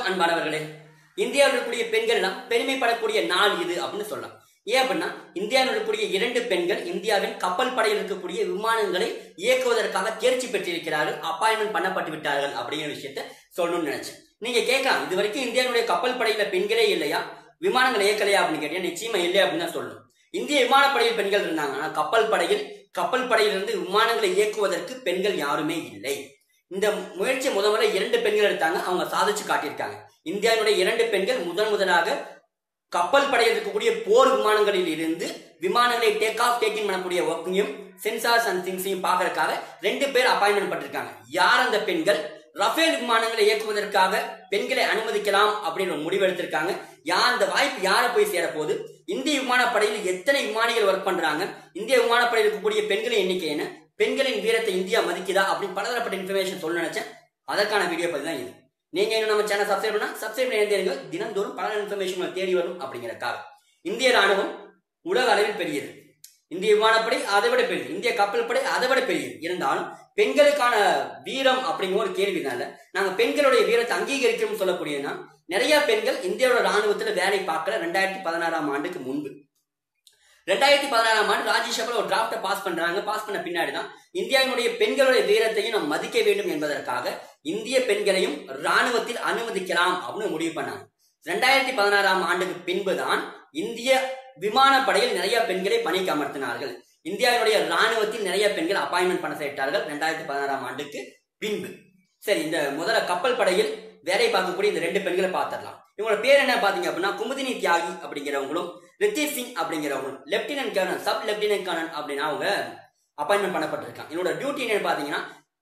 அன்பானவர்களே இந்தியாவில் இருக்கக்கூடிய பெண்கள் எல்லாம் பெருமைப்படக்கூடிய நாள் இது அப்படின்னு சொல்லலாம் ஏன் அப்படின்னா இந்தியாவில் இருக்கக்கூடிய இரண்டு பெண்கள் இந்தியாவின் கப்பல் படையில் இருக்கக்கூடிய விமானங்களை இயக்குவதற்காக தேர்ச்சி பெற்றிருக்கிறார்கள் அப்பாயின்மெண்ட் பண்ணப்பட்டு விட்டார்கள் அப்படிங்கிற விஷயத்த சொல்லணும்னு நினைச்சேன் நீங்க கேட்கலாம் இது வரைக்கும் இந்தியாவுடைய கப்பல் படையில பெண்களே இல்லையா விமானங்கள் இயக்கலையா அப்படின்னு கேட்டீங்கன்னா நிச்சயமா இல்லை அப்படின்னு தான் சொல்லணும் இந்திய விமானப்படையில் பெண்கள் இருந்தாங்க ஆனா கப்பல் படையில் கப்பல் படையிலிருந்து விமானங்களை இயக்குவதற்கு பெண்கள் யாருமே இல்லை இந்த முயற்சி முத முறை இரண்டு பெண்கள் எடுத்தாங்க அவங்க சாதிச்சு காட்டியிருக்காங்க இந்தியாவினுடைய இரண்டு பெண்கள் முதன் முதலாக கப்பல் படையில் இருக்கக்கூடிய போர் விமானங்களில் இருந்து விமானங்களை டேக் ஆஃப் டேக்கிங் பண்ணக்கூடிய ஒர்க்கையும் சென்சார்ஸ் அண்ட் திங்ஸையும் பார்க்கறதுக்காக ரெண்டு பேர் அப்பாயின்மெண்ட் பண்ணிருக்காங்க யார் அந்த பெண்கள் ரஃபேல் விமானங்களை இயக்குவதற்காக பெண்களை அனுமதிக்கலாம் அப்படின்னு ஒரு முடிவு எடுத்திருக்காங்க யார் அந்த வாய்ப்பு யாரை போய் சேரப்போகுது இந்திய விமானப்படையில் எத்தனை விமானிகள் ஒர்க் பண்றாங்க இந்திய விமானப்படையில் இருக்கக்கூடிய பெண்களின் எண்ணிக்கை என்ன பெண்களின் வீரத்தை இந்தியா மதிக்குதா அப்படின்னு பலதரப்பட்ட இன்ஃபர்மேஷன் சொல்ல நினைச்சேன் அதற்கான வீடியோ பத்தி தான் இது நீங்க இன்னும் நம்ம சேனல் சப்ஸ்கிரைப் பண்ணா சப்ஸ்கிரைப் பண்ணி இருந்தீங்க தினந்தோறும் பல இன்ஃபர்மேஷன் தேடி வரும் அப்படிங்கறக்காக இந்திய ராணுவம் உலக அளவில் பெரியது இந்திய விமானப்படை அதை விட பெரியது இந்திய கப்பல் படை அதை விட பெரியது இருந்தாலும் பெண்களுக்கான வீரம் அப்படிங்கிற ஒரு கேள்வினால நாங்க பெண்களுடைய வீரத்தை அங்கீகரிக்கிறோம் சொல்லக்கூடியதுனா நிறைய பெண்கள் இந்தியாவோட ராணுவத்துல வேலை பார்க்கல ரெண்டாயிரத்தி பதினாறாம் ஆண்டுக்கு முன்பு ரெண்டாயிரத்தி பதினாறாம் ஆண்டு ராஜ்யசபால ஒரு டிராப்டை பாஸ் பண்றாங்க பாஸ் பண்ண பின்னாடி தான் இந்தியாவினுடைய பெண்களுடைய வீரத்தையும் நாம் மதிக்க வேண்டும் என்பதற்காக இந்திய பெண்களையும் ராணுவத்தில் அனுமதிக்கலாம் அப்படின்னு முடிவு பண்ணாங்க ரெண்டாயிரத்தி பதினாறாம் ஆண்டுக்கு பின்புதான் இந்திய விமானப்படையில் நிறைய பெண்களை பணிக்கு அமர்த்தினார்கள் இந்தியாவினுடைய ராணுவத்தில் நிறைய பெண்கள் அப்பாயின்மெண்ட் பண்ண செய்தார்கள் ரெண்டாயிரத்தி பதினாறாம் ஆண்டுக்கு பின்பு சரி இந்த முதல்ல கப்பல் படையில் வேலை பார்க்கக்கூடிய இந்த ரெண்டு பெண்களை பார்த்துடலாம் இவங்களோட பேர் என்ன பாத்தீங்க அப்படின்னா குமுதினி தியாகி அப்படிங்கிறவங்களும் ரித்தீஷ் சிங் அப்படிங்கிறவங்களும் lieutenant colonel sub lieutenant colonel அப்படின்னு அவங்க அப்பாயின்மெண்ட் பண்ணப்பட்டிருக்காங்க இவனோட டியூட்டி என்ன பாத்தீங்கன்னா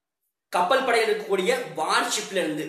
கப்பல் படையில் இருக்கக்கூடிய வார்ஷிப்ல இருந்து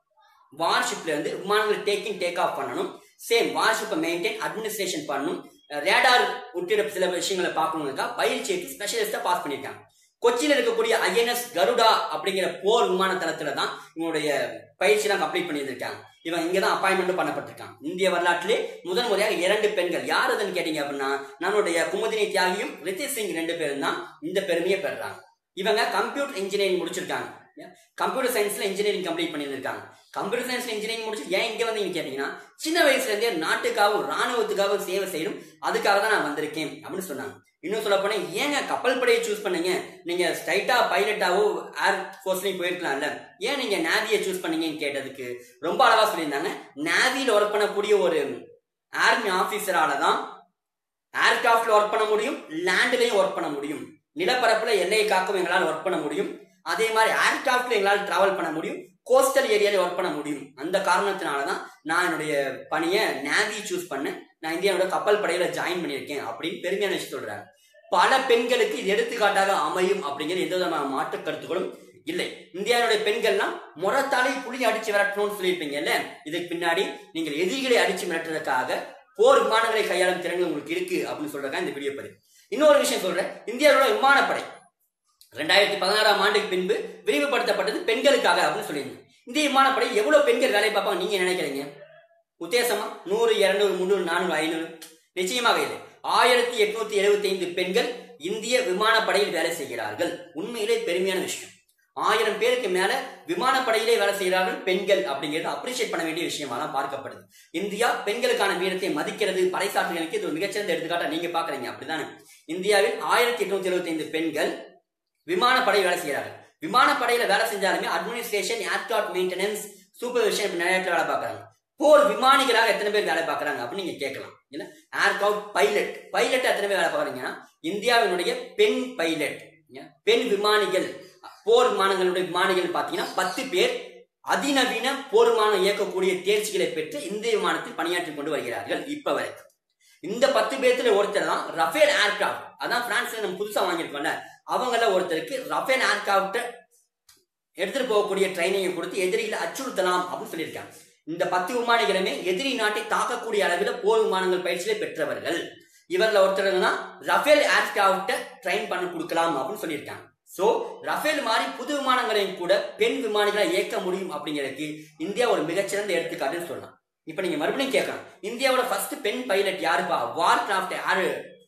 வார்ஷிப்ல இருந்து விமானங்களை டேக்கிங் டேக் ஆஃப் பண்ணணும் சேம் வார்ஷிப்பை மெயின்டைன் அட்மினிஸ்ட்ரேஷன் பண்ணணும் ரேடார் உட்பட சில விஷயங்களை பார்க்கணுங்கக்கா பயிற்சி எடுத்து ஸ்பெஷலிஸ்டா பாஸ் பண்ணியிருக்காங்க கொச்சியில் இருக்கக்கூடிய ஐஎன்எஸ் கருடா அப்படிங்கிற போர் விமான தளத்துல தான் இவங்களுடைய பயிற்சியெல்லாம் கம்ப்ளீட் பண்ணியிருக்காங்க இவன் இங்க தான் அப்பாயின்மெண்ட் பண்ணப்பட்டிருக்காங்க இந்திய வரலாற்றிலே முதன் முறையாக இரண்டு பெண்கள் யார் அதுன்னு கேட்டீங்க அப்படின்னா நம்மளுடைய குமுதினி தியாகியும் ரித்திஷ் சிங் ரெண்டு பேரும் தான் இந்த பெருமையை பெறுறாங்க இவங்க கம்ப்யூட்டர் இன்ஜினியரிங் முடிச்சிருக்காங்க கம்ப்யூட்டர் சயின்ஸ்ல இன்ஜினியரிங் கம்ப்ளீட் பண்ணியிருக்காங்க கம்ப்யூட்டர் சயின்ஸ்ல இன்ஜினியரிங் முடிச்சு ஏன் இங்க வந்தீங்க கேட்டீங்கன்னா சின்ன வயசுல இருந்தே நாட்டுக்காகவும் ராணுவத்துக்காகவும் சேவை செய்யணும் அதுக்காக தான் நான் வந்திருக்கேன் அப்படின்னு சொன்னாங்க இன்னும் சொல்ல போனா ஏங்க கப்பல் படையை சூஸ் பண்ணீங்க நீங்க ஸ்ட்ரைட்டா பைலட்டாவோ ஏர் போர்ஸ்லயும் போயிருக்கலாம்ல ஏன் நீங்க நேவியை சூஸ் பண்ணீங்கன்னு கேட்டதுக்கு ரொம்ப அழகா சொல்லியிருந்தாங்க நேவியில ஒர்க் பண்ணக்கூடிய ஒரு ஆர்மி ஆபீசரால தான் ஏர்கிராஃப்ட்ல ஒர்க் பண்ண முடியும் லேண்ட்லயும் ஒர்க் பண்ண முடியும் நிலப்பரப்புல எல்லையை காக்கும் எங்களால் ஒர்க் பண்ண முடியும் அதே மாதிரி ஏர்கிராஃப்ட்ல எங்களால் டிராவல் பண்ண முடியும் கோஸ்டல் ஏரியால ஒர்க் பண்ண முடியும் அந்த காரணத்தினால தான் நான் என்னுடைய பணியை நேவி சூஸ் பண்ணேன் நான் இந்தியாவோட கப்பல் படையில ஜாயின் பண்ணியிருக்கேன் அப்படின்னு பெருமையான விஷயம் சொல்றாங்க பல பெண்களுக்கு இது எடுத்துக்காட்டாக அமையும் அப்படிங்கிற எந்த விதமான மாற்று கருத்துக்களும் இல்லை இந்தியாவுடைய பெண்கள்லாம் முறத்தாலே புளி அடிச்சு விரட்டணும்னு சொல்லியிருப்பீங்கல்ல இதுக்கு பின்னாடி நீங்கள் எதிரிகளை அடிச்சு மிரட்டுறதுக்காக போர் விமானங்களை கையாளும் திறன்கள் உங்களுக்கு இருக்கு அப்படின்னு சொல்றதுக்காக இந்த வீடியோ பதிவு இன்னொரு விஷயம் சொல்றேன் இந்தியாவோட விமானப்படை ரெண்டாயிரத்தி பதினாறாம் ஆண்டுக்கு பின்பு விரிவுபடுத்தப்பட்டது பெண்களுக்காக அப்படின்னு சொல்லியிருந்தேன் இந்திய விமானப்படை எவ்வளவு பெண்கள் வேலை பார்ப்பாங்க நீங்க நினைக்கிறீங்க உத்தேசமா நூறு இருநூறு முந்நூறு நானூறு ஐநூறு நிச்சயமாக இல்லை ஆயிரத்தி எட்நூத்தி எழுபத்தி ஐந்து பெண்கள் இந்திய விமானப்படையில் வேலை செய்கிறார்கள் உண்மையிலே பெருமையான விஷயம் ஆயிரம் பேருக்கு மேல விமானப்படையிலே வேலை செய்கிறார்கள் பெண்கள் அப்படிங்கிறது அப்ரிஷியேட் பண்ண வேண்டிய விஷயமா தான் பார்க்கப்படுது இந்தியா பெண்களுக்கான வீரத்தை மதிக்கிறது பறைசாற்றுகளுக்கு இது ஒரு மிகச்சிறந்த எடுத்துக்காட்டா நீங்க பாக்குறீங்க அப்படிதானே இந்தியாவில் ஆயிரத்தி எட்நூத்தி எழுபத்தி ஐந்து பெண்கள் விமானப்படை வேலை செய்கிறார்கள் விமானப்படையில வேலை செஞ்சாலுமே அட்மினிஸ்ட்ரேஷன் ஏர்கிராஃப்ட் மெயின்டெனன்ஸ் சூப்பர்விஷன் நிறைய இடத்துல வேலை பார்க்கறாங்க போர் விமானிகளாக எத்தனை பேர் வேலை பார்க்கறாங்க அப்படின்னு நீங்க கேட்கலாம் இல்ல ஏர்கிராஃப்ட் பைலட் பைலட் எத்தனை பேர் வேலை பார்க்கறீங்கன்னா இந்தியாவினுடைய பெண் பைலட் பெண் விமானிகள் போர் விமானங்களுடைய விமானிகள் பாத்தீங்கன்னா பத்து பேர் அதிநவீன போர் விமானம் இயக்கக்கூடிய தேர்ச்சிகளை பெற்று இந்திய விமானத்தில் பணியாற்றி கொண்டு வருகிறார்கள் இப்ப வரைக்கும் இந்த பத்து பேர்த்துல ஒருத்தர் தான் ரஃபேல் ஏர்கிராஃப்ட் அதான் பிரான்ஸ்ல நம்ம புதுசா வாங்கியிருக்கோம்ல அவங்கள ஒருத்தருக்கு ரஃபேல் ஏர்கிராஃப்ட் எடுத்துட்டு போகக்கூடிய ட்ரைனிங்கை கொடுத்து எதிரிகளை அச்சுறுத்தலாம் அப்படின்னு சொல்லியிருக்காங்க இந்த பத்து விமானிகளுமே எதிரி நாட்டை தாக்கக்கூடிய அளவில் போர் விமானங்கள் பயிற்சியிலே பெற்றவர்கள் இவர்ல ஒருத்தர் தான் ரஃபேல் ஏர்கிராஃப்ட ட்ரைன் பண்ண கொடுக்கலாம் அப்படின்னு சொல்லியிருக்காங்க சோ ரஃபேல் மாதிரி புது விமானங்களையும் கூட பெண் விமானிகளை இயக்க முடியும் அப்படிங்கிறதுக்கு இந்தியா ஒரு மிகச்சிறந்த எடுத்துக்காட்டுன்னு சொல்லலாம் இப்ப நீங்க மறுபடியும் கேட்கலாம் இந்தியாவோட ஃபர்ஸ்ட் பெண் பைலட் யாருப்பா வார் கிராஃப்ட் யாரு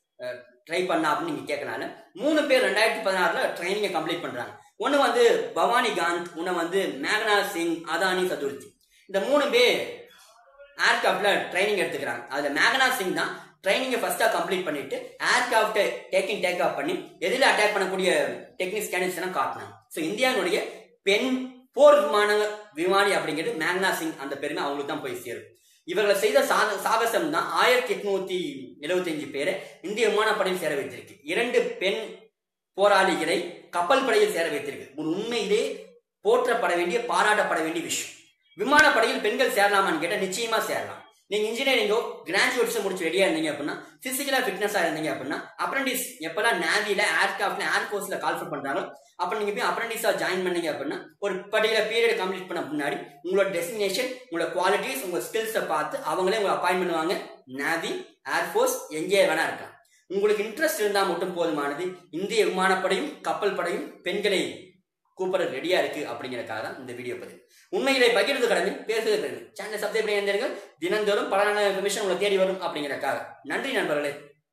ட்ரை பண்ணா அப்படின்னு நீங்க கேட்கனால மூணு பேர் ரெண்டாயிரத்தி பதினாறுல ட்ரைனிங்கை கம்ப்ளீட் பண்றாங்க ஒன்னு வந்து பவானி காந்த் ஒன்னு வந்து மேகனா சிங் அதானி சதுர்த்தி இந்த மூணு பேர் ஏர்கிராஃப்ட்ல ட்ரைனிங் எடுத்துக்கிறாங்க அதுல மேகனா சிங் தான் ட்ரைனிங்கை ஃபர்ஸ்டா கம்ப்ளீட் பண்ணிட்டு ஏர்கிராஃப்ட் டேக்கிங் டேக் ஆஃப் பண்ணி எதில் அட்டாக் பண்ணக்கூடிய டெக்னிக்ஸ் கேனிக்ஸ் எல்லாம் காட்டினாங்க ஸோ இந்தியாவுடைய பெண் போர் விமான விமானி அப்படிங்கிறது மேக்னா சிங் அந்த பெருமை அவங்களுக்கு தான் போய் சேரும் இவர்கள் செய்த சாக சாகசம் தான் ஆயிரத்தி எட்நூத்தி எழுபத்தஞ்சு பேரை இந்திய விமானப்படையில் சேர வைத்திருக்கு இரண்டு பெண் போராளிகளை கப்பல் படையில் சேர வைத்திருக்கு ஒரு உண்மையிலே போற்றப்பட வேண்டிய பாராட்டப்பட வேண்டிய விஷயம் விமானப்படையில் பெண்கள் சேரலாமான்னு கேட்டா நிச்சயமா சேரலாம் நீங்க இன்ஜினியரிங்கோ கிராஜுவேட்ஸோ முடிச்சு ரெடியா இருந்தீங்க அப்படின்னா பிசிக்கலா ஃபிட்னஸா இருந்தீங்க அப்படின்னா அப்ரண்டிஸ் எப்பெல்லாம் நேவில ஏர்கிராஃப்ட்ல ஏர்ஃபோர்ஸ்ல கால்ஃபர் பண்றாங்களோ அப்ப நீங்க போய் அப்ரண்டிஸா ஜாயின் பண்ணீங்க அப்படின்னா ஒரு பர்டிகுலர் பீரியட் கம்ப்ளீட் பண்ண முன்னாடி உங்களோட டெஸ்டினேஷன் உங்களோட குவாலிட்டிஸ் உங்க ஸ்கில்ஸை பார்த்து அவங்களே உங்களை அப்பாயின் பண்ணுவாங்க நேவி ஏர்ஃபோர்ஸ் எங்கே வேணா இருக்கலாம் உங்களுக்கு இன்ட்ரெஸ்ட் இருந்தால் மட்டும் போதுமானது இந்திய விமானப்படையும் கப்பல் படையும் பெண்களை கூப்பிட ரெடியா இருக்கு அப்படிங்கறதுக்காக தான் இந்த வீடியோ பதிவு உண்மைகளை பகிர்ந்து கடமை பேசுவது பெருமை சேனலை சப்ஸ்கிரைப் பண்ணி இருந்தீர்கள் தினந்தோறும் பல நல்ல இன்ஃபர்மேஷன் உங்களை தேடி வரும் அப்படிங்கறதுக்காக நன்றி நண்பர்களே